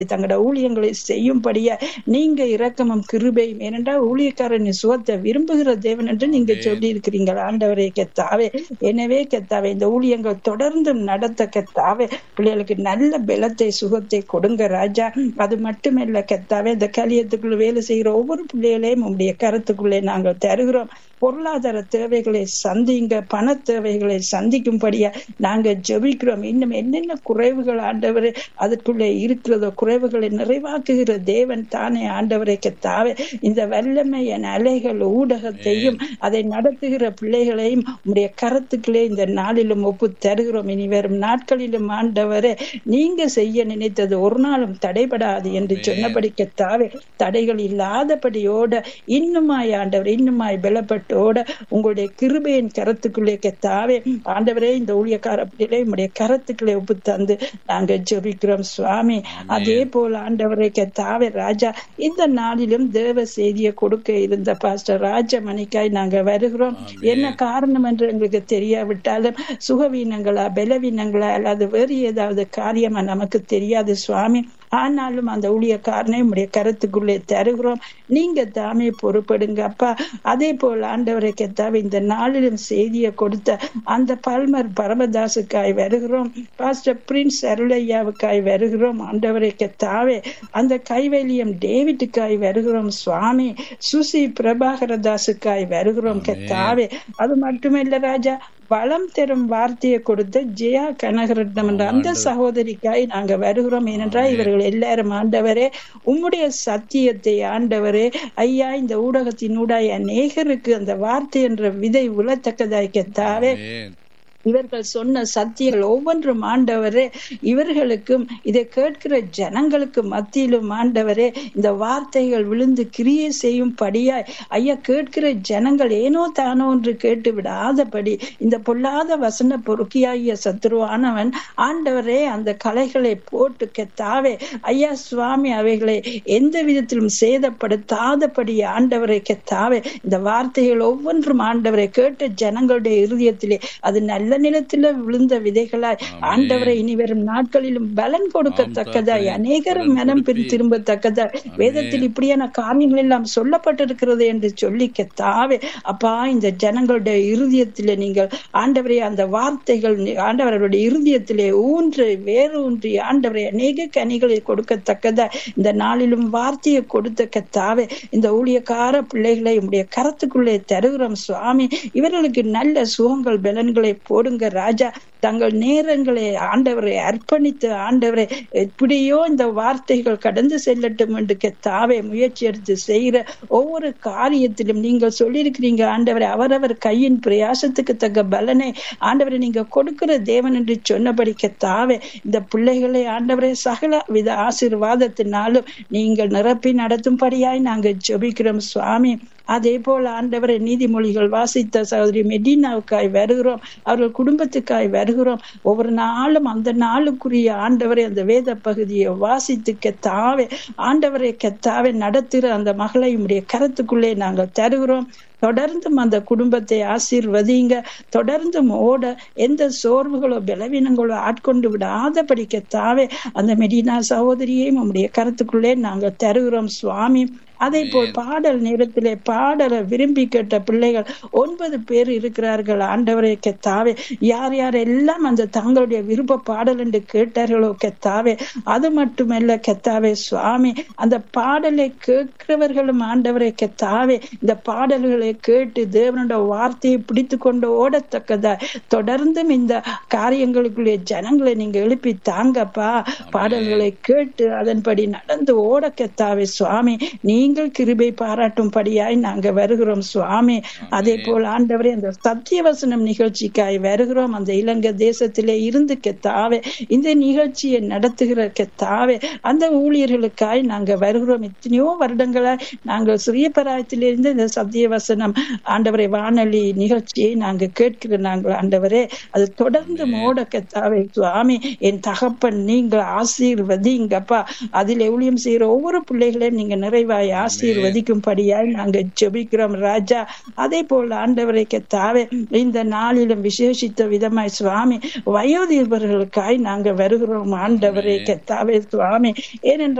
தங்களோட ஊழியங்களை செய்யும்படியா நீங்க இரக்கமும் கிருபையும் ஏனென்றால் ஊழியக்காரன் சுகத்தை விரும்புகிற தேவன் என்று நீங்க சொல்லி இருக்கிறீங்க ஆண்டவரே கெத்தாவே எனவே கெத்தாவே இந்த ஊழியங்கள் தொடர்ந்து நடத்த கெத்தாவே பிள்ளைகளுக்கு நல்ல பலத்தை சுகத்தை கொடுங்க ராஜா அது மட்டுமல்ல கெத்தாவே இந்த கலியத்துக்குள்ள வேலை செய்கிற ஒவ்வொரு பிள்ளைகளையும் உங்களுடைய கருத்துக்குள்ளே நாங்கள் தருகிறோம் பொருளாதார தேவைகளை சந்திங்க பண தேவைகளை சந்திக்கும்படியா நாங்க ஜெபிக்கிறோம் இன்னும் என்னென்ன குறைவுகள் ஆண்டவரே அதற்குள்ளே இருக்கிறதோ குறைவுகளை நிறைவாக்குகிற தேவன் தானே ஆண்டவரை கத்தாவே இந்த வல்லமையின் அலைகள் ஊடகத்தையும் அதை நடத்துகிற பிள்ளைகளையும் உடைய கருத்துக்களே இந்த நாளிலும் ஒப்பு தருகிறோம் இனி வரும் நாட்களிலும் ஆண்டவரே நீங்க செய்ய நினைத்தது ஒரு நாளும் தடைபடாது என்று சொன்னபடி கத்தாவே தடைகள் இல்லாதபடியோட இன்னுமாய் ஆண்டவர் இன்னுமாய் பலப்பட்டோட உங்களுடைய கிருபையின் கரத்துக்குள்ளே கத்தாவே ஆண்டவரே இந்த ஊழியக்கார பிள்ளைகளை உங்களுடைய கரத்துக்களை ஒப்பு தந்து நாங்க ஜெபிக்கிறோம் சுவாமி அதே போல ஆண்டவரை கத்தாவே ராஜா இந்த நாளிலும் தேவ செய்தியை கொடுக்க இருந்த பாஸ்டர் ராஜமணிக்காய் நாங்க வருகிறோம் என்ன காரணம் என்று எங்களுக்கு தெரியாவிட்டாலும் சுகவீனங்களா பலவீனங்களா அல்லது வேறு ஏதாவது காரியமா நமக்கு தெரியாது சுவாமி ஆனாலும் அந்த ஊழியக்காரனை உடைய கருத்துக்குள்ளே தருகிறோம் நீங்க தாமே பொறுப்படுங்க அப்பா அதே போல் ஆண்டவரை கெத்தாவே இந்த நாளிலும் செய்தியை கொடுத்த அந்த பல்மர் பரமதாசுக்காய் வருகிறோம் பாஸ்டர் பிரின்ஸ் அருளையாவுக்காய் வருகிறோம் ஆண்டவரை கெத்தாவே அந்த கைவலியம் டேவிட்டுக்காய் வருகிறோம் சுவாமி சுசி பிரபாகரதாசுக்காய் வருகிறோம் கெத்தாவே அது மட்டுமில்ல ராஜா வளம் தரும் வார்த்தையை கொடுத்த ஜெயா கனகரட்னம் என்ற அந்த சகோதரிக்காய் நாங்க வருகிறோம் ஏனென்றால் இவர்கள் எல்லாரும் ஆண்டவரே உம்முடைய சத்தியத்தை ஆண்டவரே ஐயா இந்த ஊடகத்தின் ஊடாய் அநேகருக்கு அந்த வார்த்தை என்ற விதை உலத்தக்கதாய் கெத்தாவே இவர்கள் சொன்ன சத்தியங்கள் ஒவ்வொன்றும் ஆண்டவரே இவர்களுக்கும் இதை கேட்கிற ஜனங்களுக்கு மத்தியிலும் ஆண்டவரே இந்த வார்த்தைகள் விழுந்து கிரியை செய்யும் படியாய் ஐயா கேட்கிற ஜனங்கள் ஏனோ தானோ என்று கேட்டு விடாதபடி இந்த பொல்லாத வசன பொறுக்கியாகிய சத்ருவானவன் ஆண்டவரே அந்த கலைகளை போட்டு கெத்தாவே ஐயா சுவாமி அவைகளை எந்த விதத்திலும் சேதப்படுத்தாதபடி ஆண்டவரை கெத்தாவே இந்த வார்த்தைகள் ஒவ்வொன்றும் ஆண்டவரை கேட்ட ஜனங்களுடைய இருதயத்திலே அது நல்ல நல்ல நிலத்துல விழுந்த விதைகளாய் ஆண்டவரை இனி வரும் நாட்களிலும் பலன் கொடுக்கத்தக்கதாய் அநேகரும் மனம் பிரி திரும்பத்தக்கதாய் வேதத்தில் இப்படியான காரியங்கள் எல்லாம் சொல்லப்பட்டிருக்கிறது என்று சொல்லி தாவே அப்பா இந்த ஜனங்களுடைய இருதயத்திலே நீங்கள் ஆண்டவரை அந்த வார்த்தைகள் ஆண்டவர்களுடைய இருதயத்திலே ஊன்று வேறு ஊன்றி ஆண்டவரை அநேக கனிகளை கொடுக்கத்தக்கதா இந்த நாளிலும் வார்த்தையை கொடுத்த கத்தாவே இந்த ஊழியக்கார பிள்ளைகளை உடைய கரத்துக்குள்ளே தருகிறோம் சுவாமி இவர்களுக்கு நல்ல சுகங்கள் பலன்களை போடுங்க ராஜா தங்கள் நேரங்களை ஆண்டவரை அர்ப்பணித்து ஆண்டவரை எப்படியோ இந்த வார்த்தைகள் கடந்து செல்லட்டும் என்று தாவே முயற்சி எடுத்து செய்கிற ஒவ்வொரு காரியத்திலும் நீங்கள் சொல்லியிருக்கிறீங்க ஆண்டவரை அவரவர் கையின் பிரயாசத்துக்கு தக்க பலனை ஆண்டவரை நீங்க கொடுக்கிற தேவன் என்று சொன்னபடி தாவே இந்த பிள்ளைகளை ஆண்டவரை சகல வித ஆசீர்வாதத்தினாலும் நீங்கள் நிரப்பி நடத்தும்படியாய் நாங்கள் ஜெபிக்கிறோம் சுவாமி அதே போல ஆண்டவரை நீதிமொழிகள் வாசித்த சகோதரி மெடினாவுக்காய் வருகிறோம் அவர்கள் குடும்பத்துக்காய் வருகிறோம் ஒவ்வொரு நாளும் அந்த நாளுக்குரிய ஆண்டவரை அந்த வேத பகுதியை வாசித்து கெத்தாவே ஆண்டவரை கெத்தாவே நடத்துகிற அந்த மகளை உடைய கருத்துக்குள்ளே நாங்கள் தருகிறோம் தொடர்ந்தும் அந்த குடும்பத்தை ஆசீர்வதிங்க தொடர்ந்தும் ஓட எந்த சோர்வுகளோ பலவீனங்களோ ஆட்கொண்டு விடாத படிக்கத்தாவே அந்த மெடினா சகோதரியையும் நம்முடைய கருத்துக்குள்ளே நாங்கள் தருகிறோம் சுவாமி அதே போல் பாடல் நேரத்திலே பாடலை விரும்பி கேட்ட பிள்ளைகள் ஒன்பது பேர் இருக்கிறார்கள் ஆண்டவரை கெத்தாவே யார் யார் எல்லாம் அந்த தங்களுடைய விருப்ப பாடல் என்று கேட்டார்களோ கெத்தாவே அது மட்டுமல்ல கெத்தாவே சுவாமி அந்த பாடலை கேட்கிறவர்களும் ஆண்டவரை கெத்தாவே இந்த பாடல்களை கேட்டு தேவனோட வார்த்தையை பிடித்து கொண்டு ஓடத்தக்கதா தொடர்ந்தும் இந்த காரியங்களுக்குள்ளே ஜனங்களை நீங்க எழுப்பி தாங்கப்பா பாடல்களை கேட்டு அதன்படி நடந்து ஓட கெத்தாவே சுவாமி நீ நீங்கள் கிருபை பாராட்டும்படியாய் நாங்க வருகிறோம் சுவாமி அதே போல் ஆண்டவரே அந்த சத்தியவசனம் நிகழ்ச்சிக்காய் வருகிறோம் அந்த இலங்கை தேசத்திலே இருந்து கெத்தாவே இந்த நிகழ்ச்சியை நடத்துகிற கெத்தாவே அந்த ஊழியர்களுக்காய் நாங்க வருகிறோம் எத்தனையோ வருடங்களாய் நாங்கள் சிறிய பராயத்திலிருந்து இந்த சத்தியவசனம் ஆண்டவரை வானொலி நிகழ்ச்சியை நாங்க கேட்கிற நாங்கள் ஆண்டவரே அது தொடர்ந்து மோட கெத்தாவே சுவாமி என் தகப்பன் நீங்கள் ஆசீர்வதிங்கப்பா அதில் ஊழியம் செய்யற ஒவ்வொரு பிள்ளைகளையும் நீங்க நிறைவாய் ஆசீர்வதிக்கும்படியாய் நாங்க ஜெபிக்கிறோம் ராஜா அதே போல ஆண்டவரை கத்தாவே இந்த நாளிலும் விசேஷித்த விதமாய் சுவாமி வயோதிபர்களுக்காய் நாங்க வருகிறோம் ஆண்டவரே கத்தாவே சுவாமி ஏனென்றால்